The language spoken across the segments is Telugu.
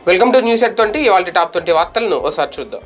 welcome to news at twenty ఇవాళ టాప్ ట్వంటీ వార్తలను ఒకసారి చూద్దాం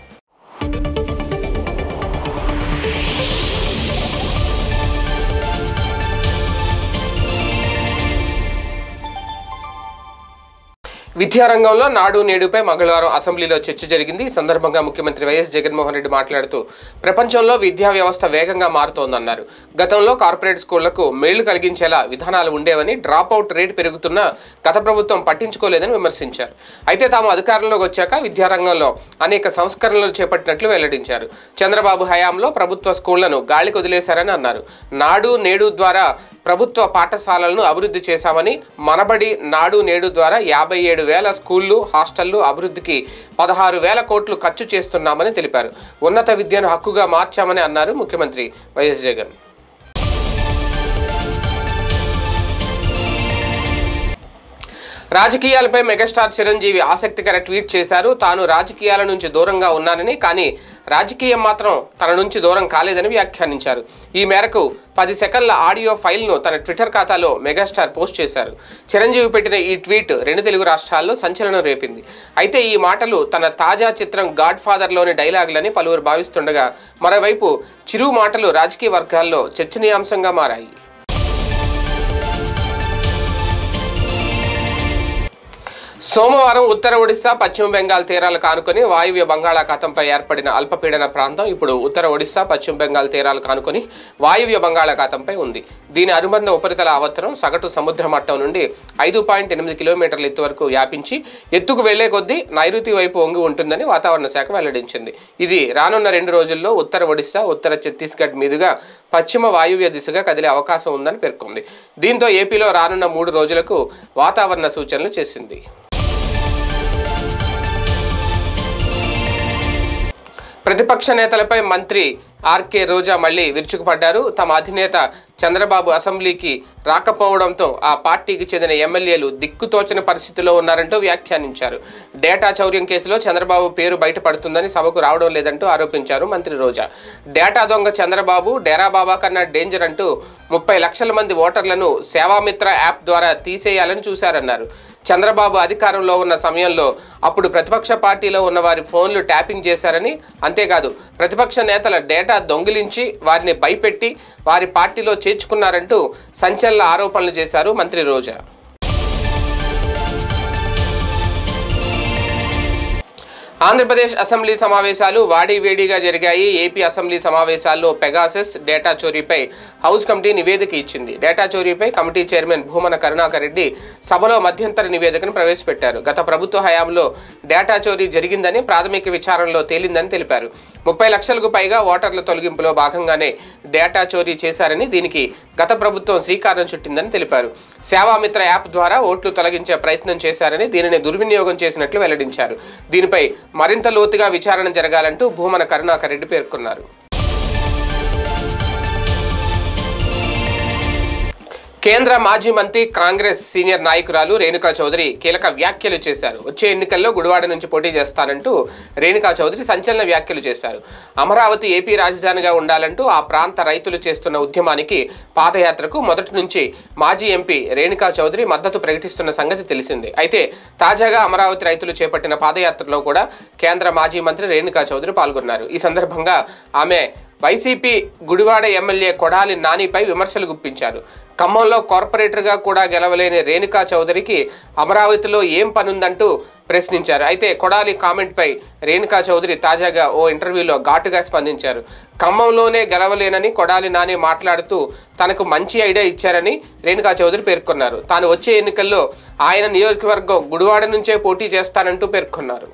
విద్యారంగంలో నాడు నేడుపై మంగళవారం అసెంబ్లీలో చర్చ జరిగింది ఈ సందర్భంగా ముఖ్యమంత్రి వైఎస్ జగన్మోహన్ రెడ్డి మాట్లాడుతూ ప్రపంచంలో విద్యా వ్యవస్థ వేగంగా మారుతోందన్నారు గతంలో కార్పొరేట్ స్కూళ్లకు మేళ్లు కలిగించేలా విధానాలు ఉండేవని డ్రాప్ అవుట్ రేటు పెరుగుతున్నా గత ప్రభుత్వం పట్టించుకోలేదని విమర్శించారు అయితే తాము అధికారంలోకి వచ్చాక విద్యారంగంలో అనేక సంస్కరణలు చేపట్టినట్లు వెల్లడించారు చంద్రబాబు హయాంలో ప్రభుత్వ స్కూళ్లను గాలికి వదిలేశారని అన్నారు నాడు నేడు ద్వారా ప్రభుత్వ పాఠశాలలను అభివృద్ధి చేశామని మనబడి నాడు నేడు ద్వారా యాభై ఏడు వేల స్కూళ్లు హాస్టళ్లు అభివృద్ధికి పదహారు వేల కోట్లు ఖర్చు చేస్తున్నామని తెలిపారు ఉన్నత విద్యను హక్కుగా మార్చామని అన్నారు ముఖ్యమంత్రి వైఎస్ జగన్ రాజకీయాలపై మెగాస్టార్ చిరంజీవి ఆసక్తికర ట్వీట్ చేశారు తాను రాజకీయాల నుంచి దూరంగా ఉన్నానని కానీ రాజకీయం మాత్రం తన నుంచి దూరం కాలేదని వ్యాఖ్యానించారు ఈ మేరకు పది సెకండ్ల ఆడియో ఫైల్ను తన ట్విట్టర్ ఖాతాలో మెగాస్టార్ పోస్ట్ చేశారు చిరంజీవి పెట్టిన ఈ ట్వీట్ రెండు తెలుగు రాష్ట్రాల్లో సంచలనం రేపింది అయితే ఈ మాటలు తన తాజా చిత్రం గాడ్ ఫాదర్లోని డైలాగులని పలువురు భావిస్తుండగా మరోవైపు చిరు మాటలు రాజకీయ వర్గాల్లో చర్చనీయాంశంగా మారాయి సోమవారం ఉత్తర ఒడిశా పశ్చిమ బెంగాల్ తీరాలు కానుకొని వాయువ్య బంగాళాఖాతంపై ఏర్పడిన అల్పపీడన ప్రాంతం ఇప్పుడు ఉత్తర ఒడిశా పశ్చిమ బెంగాల్ తీరాలు కానుకొని వాయువ్య బంగాళాఖాతంపై ఉంది దీని అనుబంధ ఉపరితల ఆవర్తనం సగటు సముద్ర మట్టం నుండి ఐదు పాయింట్ ఎనిమిది కిలోమీటర్ల ఎత్తు వరకు వ్యాపించి ఎత్తుకు వెళ్లే కొద్దీ నైరుతి వైపు వంగి ఉంటుందని వాతావరణ శాఖ వెల్లడించింది ఇది రానున్న రెండు రోజుల్లో ఉత్తర ఒడిశా ఉత్తర ఛత్తీస్గఢ్ మీదుగా పశ్చిమ వాయువ్య దిశగా కదిలే అవకాశం ఉందని పేర్కొంది దీంతో ఏపీలో రానున్న మూడు రోజులకు వాతావరణ సూచనలు చేసింది ప్రతిపక్ష నేతలపై మంత్రి ఆర్కే రోజా మళ్ళీ విరుచుకుపడ్డారు తమ అధినేత చంద్రబాబు అసెంబ్లీకి రాకపోవడంతో ఆ పార్టీకి చెందిన ఎమ్మెల్యేలు దిక్కుతోచని పరిస్థితిలో ఉన్నారంటూ వ్యాఖ్యానించారు డేటా చౌర్యం కేసులో చంద్రబాబు పేరు బయటపడుతుందని సభకు రావడం లేదంటూ ఆరోపించారు మంత్రి రోజా డేటా దొంగ చంద్రబాబు డేరా బాబా కన్నా డేంజర్ అంటూ ముప్పై లక్షల మంది ఓటర్లను సేవామిత్ర యాప్ ద్వారా తీసేయాలని చూశారన్నారు చంద్రబాబు అధికారంలో ఉన్న సమయంలో అప్పుడు ప్రతిపక్ష పార్టీలో ఉన్న వారి ఫోన్లు ట్యాపింగ్ చేశారని అంతేకాదు ప్రతిపక్ష నేతల డేటా దొంగిలించి వారిని భయపెట్టి వారి పార్టీలో చేర్చుకున్నారంటూ సంచలన ఆరోపణలు చేశారు మంత్రి రోజా ఆంధ్రప్రదేశ్ అసెంబ్లీ సమావేశాలు వాడివేడిగా జరిగాయి ఏపీ అసెంబ్లీ సమావేశాల్లో పెగాసెస్ డేటా చోరీపై హౌస్ కమిటీ నివేదిక ఇచ్చింది డేటా చోరీపై కమిటీ చైర్మన్ భూమన కరుణాకర్ రెడ్డి సభలో మధ్యంతర నివేదికను ప్రవేశపెట్టారు గత ప్రభుత్వ హయాంలో డేటా చోరీ జరిగిందని ప్రాథమిక విచారణలో తేలిందని తెలిపారు ముప్పై లక్షలకు పైగా ఓటర్ల తొలగింపులో భాగంగానే డేటా చోరీ చేశారని దీనికి గత ప్రభుత్వం శ్రీకారం చుట్టిందని తెలిపారు సేవామిత్ర యాప్ ద్వారా ఓట్లు తొలగించే ప్రయత్నం చేశారని దీనిని దుర్వినియోగం చేసినట్లు వెల్లడించారు దీనిపై మరింత లోతుగా విచారణ జరగాలంటూ భూమన కరుణాకర్ రెడ్డి పేర్కొన్నారు కేంద్ర మాజీ మంత్రి కాంగ్రెస్ సీనియర్ నాయకురాలు రేణుకా చౌదరి కీలక వ్యాఖ్యలు చేశారు వచ్చే ఎన్నికల్లో గుడివాడ నుంచి పోటీ చేస్తానంటూ రేణుకా చౌదరి సంచలన వ్యాఖ్యలు చేశారు అమరావతి ఏపీ రాజధానిగా ఉండాలంటూ ఆ ప్రాంత రైతులు చేస్తున్న ఉద్యమానికి పాదయాత్రకు మొదటి నుంచి మాజీ ఎంపీ రేణుకా చౌదరి మద్దతు ప్రకటిస్తున్న సంగతి తెలిసిందే అయితే తాజాగా అమరావతి రైతులు చేపట్టిన పాదయాత్రలో కూడా కేంద్ర మాజీ మంత్రి రేణుకా చౌదరి పాల్గొన్నారు ఈ సందర్భంగా ఆమె వైసీపీ గుడివాడ ఎమ్మెల్యే కొడాలి నానిపై విమర్శలు గుప్పించారు ఖమ్మంలో కార్పొరేటర్గా కూడా గెలవలేని రేణుకా చౌదరికి అమరావతిలో ఏం పనుందంటూ ప్రశ్నించారు అయితే కొడాలి కామెంట్పై రేణుకా చౌదరి తాజాగా ఓ ఇంటర్వ్యూలో ఘాటుగా స్పందించారు ఖమ్మంలోనే గెలవలేనని కొడాలి నాని మాట్లాడుతూ తనకు మంచి ఐడియా ఇచ్చారని రేణుకా చౌదరి పేర్కొన్నారు తాను వచ్చే ఎన్నికల్లో ఆయన నియోజకవర్గం గుడివాడ నుంచే పోటీ చేస్తానంటూ పేర్కొన్నారు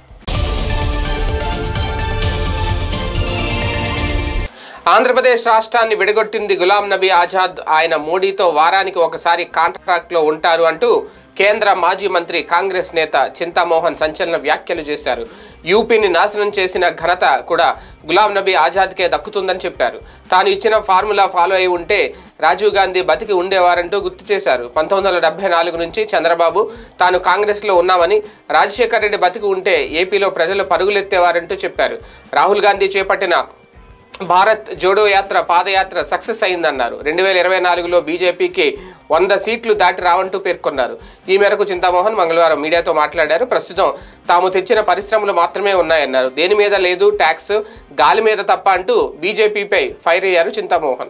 ఆంధ్రప్రదేశ్ రాష్ట్రాన్ని విడగొట్టింది గులాం నబీ ఆజాద్ ఆయన మోడీతో వారానికి ఒకసారి కాంట్రాక్ట్లో ఉంటారు అంటూ కేంద్ర మాజీ మంత్రి కాంగ్రెస్ నేత చింతామోహన్ సంచలన వ్యాఖ్యలు చేశారు యూపీని నాశనం చేసిన ఘనత కూడా గులాం నబీ ఆజాద్కే దక్కుతుందని చెప్పారు తాను ఇచ్చిన ఫార్ములా ఫాలో అయి ఉంటే రాజీవ్ గాంధీ బతికి ఉండేవారంటూ గుర్తు చేశారు పంతొమ్మిది వందల డెబ్బై నాలుగు నుంచి చంద్రబాబు తాను కాంగ్రెస్లో ఉన్నామని రాజశేఖర్ రెడ్డి బతికి ఉంటే ఏపీలో ప్రజలు పరుగులెత్తేవారంటూ చెప్పారు రాహుల్ గాంధీ చేపట్టిన భారత్ జోడో యాత్ర పాదయాత్ర సక్సెస్ అయిందన్నారు రెండు వేల ఇరవై నాలుగులో బీజేపీకి వంద సీట్లు దాటి రావంటూ పేర్కొన్నారు ఈ మేరకు చింతామోహన్ మంగళవారం మీడియాతో మాట్లాడారు ప్రస్తుతం తాము తెచ్చిన పరిశ్రమలు మాత్రమే ఉన్నాయన్నారు దేని మీద లేదు ట్యాక్స్ గాలి మీద తప్ప అంటూ బీజేపీపై ఫైర్ అయ్యారు చింతామోహన్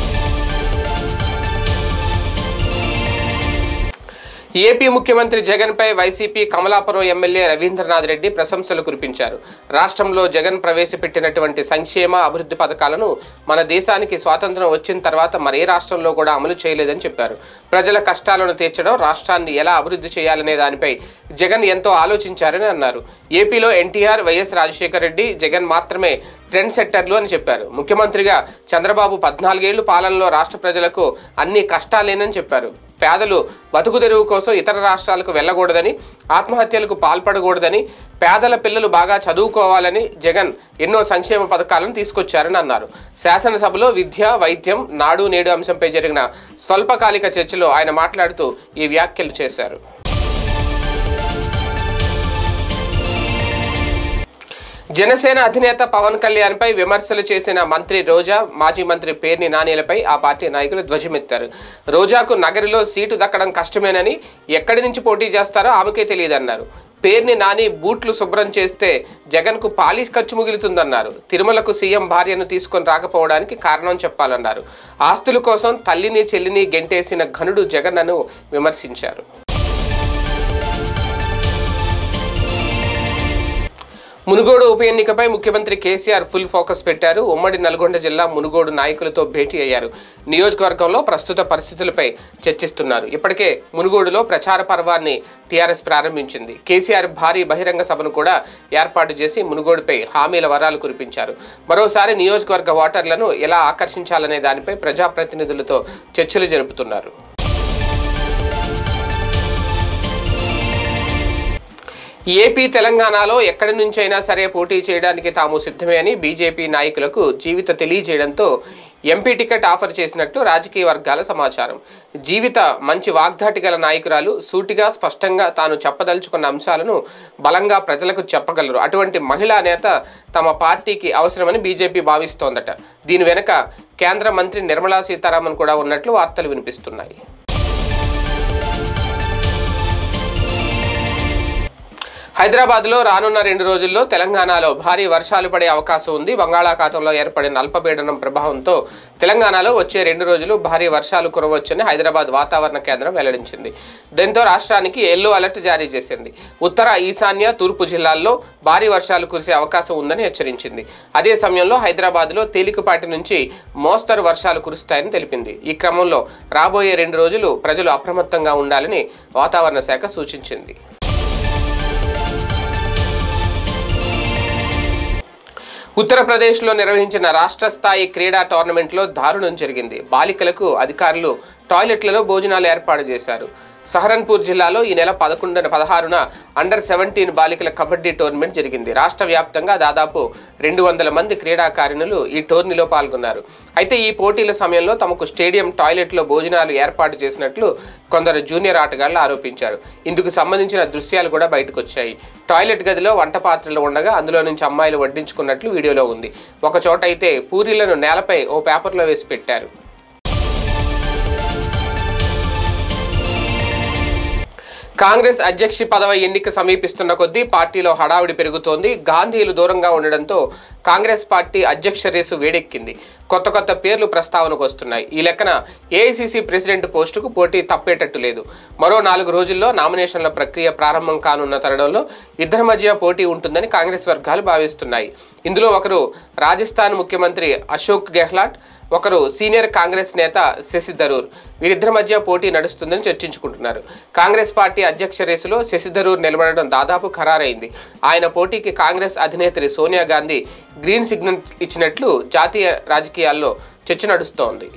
ఏపీ ముఖ్యమంత్రి జగన్పై వైసీపీ కమలాపురం ఎమ్మెల్యే రవీంద్రనాథ్ రెడ్డి ప్రశంసలు కురిపించారు రాష్ట్రంలో జగన్ ప్రవేశపెట్టినటువంటి సంక్షేమ అభివృద్ధి పథకాలను మన దేశానికి స్వాతంత్రం వచ్చిన తర్వాత మరే రాష్ట్రంలో కూడా అమలు చేయలేదని చెప్పారు ప్రజల కష్టాలను తీర్చడం రాష్ట్రాన్ని ఎలా అభివృద్ధి చేయాలనే దానిపై జగన్ ఎంతో ఆలోచించారని అన్నారు ఏపీలో ఎన్టీఆర్ వైఎస్ రాజశేఖర రెడ్డి జగన్ మాత్రమే ట్రెండ్ సెట్టర్లు అని చెప్పారు ముఖ్యమంత్రిగా చంద్రబాబు పద్నాలుగేళ్లు పాలనలో రాష్ట్ర ప్రజలకు అన్ని కష్టాలేనని చెప్పారు పేదలు బతుకు తెరువు కోసం ఇతర రాష్ట్రాలకు వెళ్ళకూడదని ఆత్మహత్యలకు పాల్పడకూడదని పేదల పిల్లలు బాగా చదువుకోవాలని జగన్ ఎన్నో సంక్షేమ పథకాలను తీసుకొచ్చారని అన్నారు శాసనసభలో విద్య వైద్యం నాడు నేడు అంశంపై జరిగిన స్వల్పకాలిక చర్చలో ఆయన మాట్లాడుతూ ఈ వ్యాఖ్యలు చేశారు జనసేన అధినేత పవన్ కళ్యాణ్పై విమర్శలు చేసిన మంత్రి రోజా మాజీ మంత్రి పేర్ని నానిలపై ఆ పార్టీ నాయకులు ధ్వజమెత్తారు రోజాకు నగరిలో సీటు దక్కడం కష్టమేనని ఎక్కడి నుంచి పోటీ చేస్తారో ఆమెకే తెలియదన్నారు పేర్ని నాని బూట్లు శుభ్రం చేస్తే జగన్కు పాలిష్ ఖర్చు మిగులుతుందన్నారు తిరుమలకు సీఎం భార్యను తీసుకొని రాకపోవడానికి కారణం చెప్పాలన్నారు ఆస్తుల కోసం తల్లిని చెల్లిని గెంటేసిన ఘనుడు జగన్ అను విమర్శించారు మునుగోడు ఉప ఎన్నికపై ముఖ్యమంత్రి కేసీఆర్ ఫుల్ ఫోకస్ పెట్టారు ఉమ్మడి నల్గొండ జిల్లా మునుగోడు నాయకులతో భేటీ అయ్యారు నియోజకవర్గంలో ప్రస్తుత పరిస్థితులపై చర్చిస్తున్నారు ఇప్పటికే మునుగోడులో ప్రచార పర్వాన్ని టీఆర్ఎస్ ప్రారంభించింది కేసీఆర్ భారీ బహిరంగ సభను కూడా ఏర్పాటు చేసి మునుగోడుపై హామీల వరాలు కురిపించారు మరోసారి నియోజకవర్గ ఓటర్లను ఎలా ఆకర్షించాలనే దానిపై ప్రజాప్రతినిధులతో చర్చలు జరుపుతున్నారు ఏపీ తెలంగాణలో ఎక్కడి నుంచైనా సరే పోటీ చేయడానికి తాము సిద్ధమే అని బీజేపీ నాయకులకు జీవిత తెలియజేయడంతో ఎంపీ టికెట్ ఆఫర్ చేసినట్టు రాజకీయ వర్గాల సమాచారం జీవిత మంచి వాగ్దాటి గల నాయకురాలు సూటిగా స్పష్టంగా తాను చెప్పదలుచుకున్న అంశాలను బలంగా ప్రజలకు చెప్పగలరు అటువంటి మహిళా నేత తమ పార్టీకి అవసరమని బీజేపీ భావిస్తోందట దీని వెనుక కేంద్ర మంత్రి నిర్మలా సీతారామన్ కూడా ఉన్నట్లు వార్తలు వినిపిస్తున్నాయి హైదరాబాద్లో రానున్న రెండు రోజుల్లో తెలంగాణలో భారీ వర్షాలు పడే అవకాశం ఉంది బంగాళాఖాతంలో ఏర్పడిన అల్పపీడనం ప్రభావంతో తెలంగాణలో వచ్చే రెండు రోజులు భారీ వర్షాలు కురవచ్చని హైదరాబాద్ వాతావరణ కేంద్రం వెల్లడించింది దీంతో రాష్ట్రానికి ఎల్లో అలర్ట్ జారీ చేసింది ఉత్తర ఈశాన్య తూర్పు జిల్లాల్లో భారీ వర్షాలు కురిసే అవకాశం ఉందని హెచ్చరించింది అదే సమయంలో హైదరాబాద్లో తేలికపాటి నుంచి మోస్తరు వర్షాలు కురుస్తాయని తెలిపింది ఈ క్రమంలో రాబోయే రెండు రోజులు ప్రజలు అప్రమత్తంగా ఉండాలని వాతావరణ శాఖ సూచించింది ఉత్తరప్రదేశ్లో నిర్వహించిన రాష్ట్ర స్థాయి క్రీడా టోర్నమెంట్లో దారుణం జరిగింది బాలికలకు అధికారులు టాయిలెట్లలో భోజనాలు ఏర్పాటు చేశారు సహరన్పూర్ జిల్లాలో ఈ నెల పదకొండున పదహారున అండర్ సెవెంటీన్ బాలికల కబడ్డీ టోర్నమెంట్ జరిగింది రాష్ట్ర వ్యాప్తంగా దాదాపు రెండు వందల మంది క్రీడాకారిణులు ఈ టోర్నీలో పాల్గొన్నారు అయితే ఈ పోటీల సమయంలో తమకు స్టేడియం టాయిలెట్లో భోజనాలు ఏర్పాటు చేసినట్లు కొందరు జూనియర్ ఆటగాళ్లు ఆరోపించారు ఇందుకు సంబంధించిన దృశ్యాలు కూడా బయటకు వచ్చాయి టాయిలెట్ గదిలో వంట పాత్రలు ఉండగా అందులో నుంచి అమ్మాయిలు వడ్డించుకున్నట్లు వీడియోలో ఉంది ఒక చోట అయితే పూరీలను నేలపై ఓ పేపర్లో వేసి పెట్టారు కాంగ్రెస్ అధ్యక్ష పదవి ఎన్నిక సమీపిస్తున్న కొద్దీ పార్టీలో హడావుడి పెరుగుతోంది గాంధీలు దూరంగా ఉండడంతో కాంగ్రెస్ పార్టీ అధ్యక్ష రేసు వేడెక్కింది కొత్త కొత్త పేర్లు ప్రస్తావనకు వస్తున్నాయి ఈ లెక్కన ఏఐసిసి ప్రెసిడెంట్ పోస్టుకు పోటీ తప్పేటట్టు లేదు మరో నాలుగు రోజుల్లో నామినేషన్ల ప్రక్రియ ప్రారంభం కానున్న తరుణంలో ఇద్దరి మధ్య పోటీ ఉంటుందని కాంగ్రెస్ వర్గాలు భావిస్తున్నాయి ఇందులో ఒకరు రాజస్థాన్ ముఖ్యమంత్రి అశోక్ గెహ్లాట్ ఒకరు సీనియర్ కాంగ్రెస్ నేత శశి థరూర్ వీరిద్దరి మధ్య పోటీ నడుస్తుందని చర్చించుకుంటున్నారు కాంగ్రెస్ పార్టీ అధ్యక్ష రేసులో శశి థరూర్ నిలబడడం దాదాపు ఖరారైంది ఆయన పోటీకి కాంగ్రెస్ అధినేత్రి సోనియా గాంధీ గ్రీన్ సిగ్నల్ ఇచ్చినట్లు జాతీయ రాజకీయాల్లో చర్చ నడుస్తోంది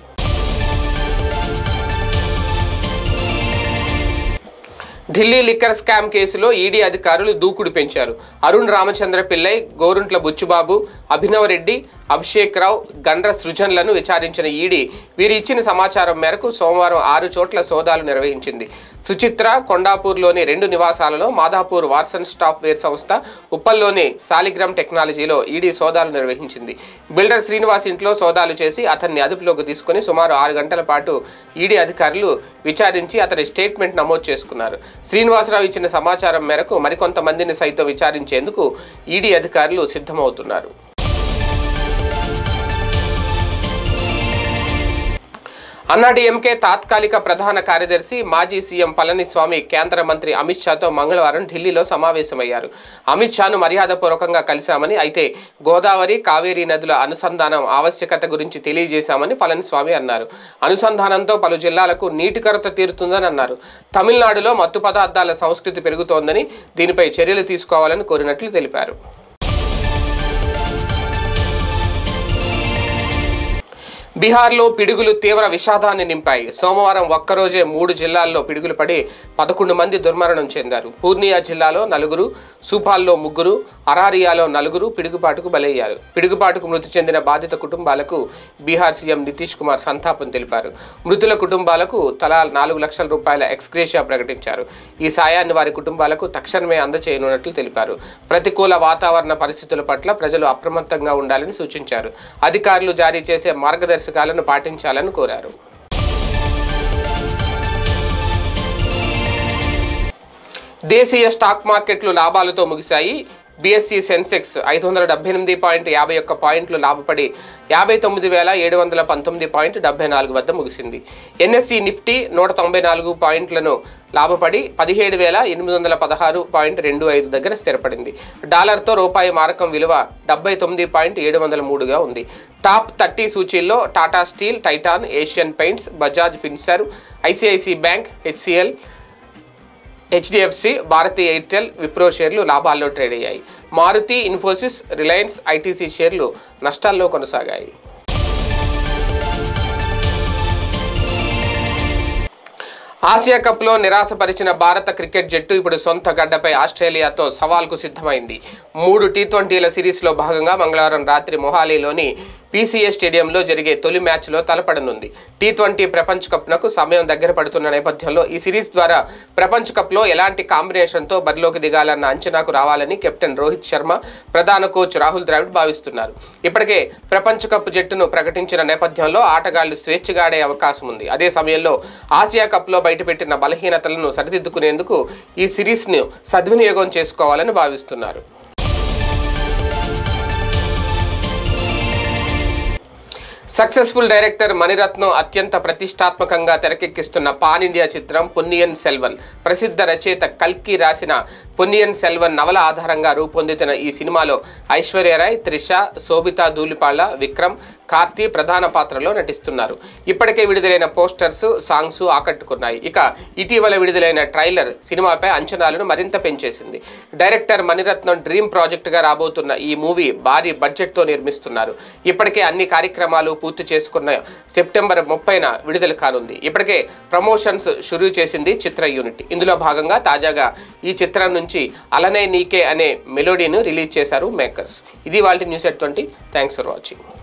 ఢిల్లీ లిక్కర్ స్కామ్ కేసులో ఈడీ అధికారులు దూకుడు పెంచారు అరుణ్ రామచంద్ర పిల్లై గోరుంట్ల బుచ్చుబాబు అభినవ్ రెడ్డి అభిషేక్ రావు గండ్ర సృజన్లను విచారించిన ఈడీ వీరు ఇచ్చిన సమాచారం మేరకు సోమవారం ఆరు చోట్ల సోదాలు నిర్వహించింది సుచిత్ర కొండాపూర్లోని రెండు నివాసాలలో మాదాపూర్ వార్సన్ స్టాఫ్ వేర్ సంస్థ ఉప్పల్లోని సాలిగ్రామ్ టెక్నాలజీలో ఈడీ సోదాలు నిర్వహించింది బిల్డర్ శ్రీనివాస్ ఇంట్లో సోదాలు చేసి అతన్ని అదుపులోకి తీసుకుని సుమారు ఆరు గంటల పాటు ఈడీ అధికారులు విచారించి అతని స్టేట్మెంట్ నమోదు చేసుకున్నారు శ్రీనివాసరావు ఇచ్చిన సమాచారం మేరకు మరికొంతమందిని సైతం విచారించేందుకు ఈడీ అధికారులు సిద్ధమవుతున్నారు అన్నాడీఎంకే తాత్కాలిక ప్రధాన కార్యదర్శి మాజీ సీఎం పళనిస్వామి కేంద్ర మంత్రి అమిత్ షాతో మంగళవారం ఢిల్లీలో సమావేశమయ్యారు అమిత్ షాను మర్యాదపూర్వకంగా కలిశామని అయితే గోదావరి కావేరీ నదుల అనుసంధానం ఆవశ్యకత గురించి తెలియజేశామని పళనిస్వామి అన్నారు అనుసంధానంతో పలు జిల్లాలకు నీటి కొరత తీరుతుందని అన్నారు తమిళనాడులో మత్తు పదార్థాల సంస్కృతి పెరుగుతోందని దీనిపై చర్యలు తీసుకోవాలని కోరినట్లు తెలిపారు బీహార్లో పిడుగులు తీవ్ర విషాదాన్ని నింపాయి సోమవారం ఒక్కరోజే మూడు జిల్లాల్లో పిడుగులు పడి పదకొండు మంది దుర్మరణం చెందారు పూర్నియా జిల్లాలో నలుగురు సూపాల్లో ముగ్గురు అరారియాలో నలుగురు పిడుగుపాటుకు బలయ్యారు పిడుగుపాటుకు మృతి చెందిన బాధిత కుటుంబాలకు బీహార్ సీఎం నితీష్ కుమార్ సంతాపం తెలిపారు మృతుల కుటుంబాలకు తలా నాలుగు లక్షల రూపాయల ఎక్స్గ్రేషియా ప్రకటించారు ఈ సాయాన్ని వారి కుటుంబాలకు తక్షణమే అందచేయనున్నట్లు తెలిపారు ప్రతికూల వాతావరణ పరిస్థితుల పట్ల ప్రజలు అప్రమత్తంగా ఉండాలని సూచించారు అధికారులు జారీ చేసే మార్గదర్శకాలను పాటించాలని కోరారు దేశీయ స్టాక్ మార్కెట్లు లాభాలతో ముగిశాయి బీఎస్సీ సెన్సెక్స్ ఐదు వందల డెబ్బై ఎనిమిది పాయింట్ యాభై ఒక్క పాయింట్లు లాభపడి యాభై తొమ్మిది వేల ఏడు వందల పంతొమ్మిది పాయింట్ డెబ్బై నాలుగు వద్ద ముగిసింది ఎన్ఎస్సి నిఫ్టీ నూట తొంభై నాలుగు పాయింట్లను లాభపడి పదిహేడు వేల ఎనిమిది వందల పదహారు పాయింట్ రెండు ఐదు దగ్గర స్థిరపడింది డాలర్తో రూపాయి మారకం విలువ డెబ్బై తొమ్మిది పాయింట్ ఏడు వందల మూడుగా ఉంది టాప్ థర్టీ సూచీల్లో Tata Steel Titan Asian Paints Bajaj Finserv ICICI bank HCL HDFC Bharti Airtel Wipro shares లాభాల్లో ట్రేడ్ అయ్యాయి మారుతి ఇన్ఫోసిస్ రిలయన్స్ ఐటీసీ షేర్లు నష్టాల్లో కొనసాగాయి ఆసియా కప్లో నిరాశపరిచిన భారత క్రికెట్ జట్టు ఇప్పుడు సొంత గడ్డపై ఆస్ట్రేలియాతో సవాల్కు సిద్ధమైంది మూడు టీ ట్వంటీల సిరీస్లో భాగంగా మంగళవారం రాత్రి మొహాలీలోని పీసీఏ స్టేడియంలో జరిగే తొలి మ్యాచ్లో తలపడనుంది టీ ట్వంటీ ప్రపంచ కప్నకు సమయం దగ్గర పడుతున్న నేపథ్యంలో ఈ సిరీస్ ద్వారా ప్రపంచ కప్లో ఎలాంటి కాంబినేషన్తో బరిలోకి దిగాలన్న అంచనాకు రావాలని కెప్టెన్ రోహిత్ శర్మ ప్రధాన కోచ్ రాహుల్ ద్రావిడ్ భావిస్తున్నారు ఇప్పటికే ప్రపంచ కప్ జట్టును ప్రకటించిన నేపథ్యంలో ఆటగాళ్లు స్వేచ్ఛగా ఆడే అవకాశం ఉంది అదే సమయంలో ఆసియా కప్లో బయటపెట్టిన బలహీనతలను సరిదిద్దుకునేందుకు ఈ సిరీస్ను సద్వినియోగం చేసుకోవాలని భావిస్తున్నారు సక్సెస్ఫుల్ డైరెక్టర్ మణిరత్నం అత్యంత ప్రతిష్టాత్మకంగా తెరకెక్కిస్తున్న పాన్ ఇండియా చిత్రం పొన్నియన్ సెల్వన్ ప్రసిద్ధ రచయిత కల్కి రాసిన పొన్నియన్ సెల్వన్ నవల ఆధారంగా రూపొందిన ఈ సినిమాలో ఐశ్వర్యరాయ్ త్రిష శోభితా ధూళిపాళ విక్రమ్ కార్తీ ప్రధాన పాత్రలో నటిస్తున్నారు ఇప్పటికే విడుదలైన పోస్టర్స్ సాంగ్స్ ఆకట్టుకున్నాయి ఇక ఇటీవల విడుదలైన ట్రైలర్ సినిమాపై అంచనాలను మరింత పెంచేసింది డైరెక్టర్ మణిరత్నం డ్రీమ్ ప్రాజెక్టుగా రాబోతున్న ఈ మూవీ భారీ బడ్జెట్తో నిర్మిస్తున్నారు ఇప్పటికే అన్ని కార్యక్రమాలు పూర్తి చేసుకున్న సెప్టెంబర్ ముప్పైన విడుదల కానుంది ఇప్పటికే ప్రమోషన్స్ షురూ చేసింది చిత్ర యూనిట్ ఇందులో భాగంగా తాజాగా ఈ చిత్రం నుంచి అలనే నీకే అనే మెలోడీని రిలీజ్ చేశారు మేకర్స్ ఇది వాళ్ళ news at twenty thanks for watching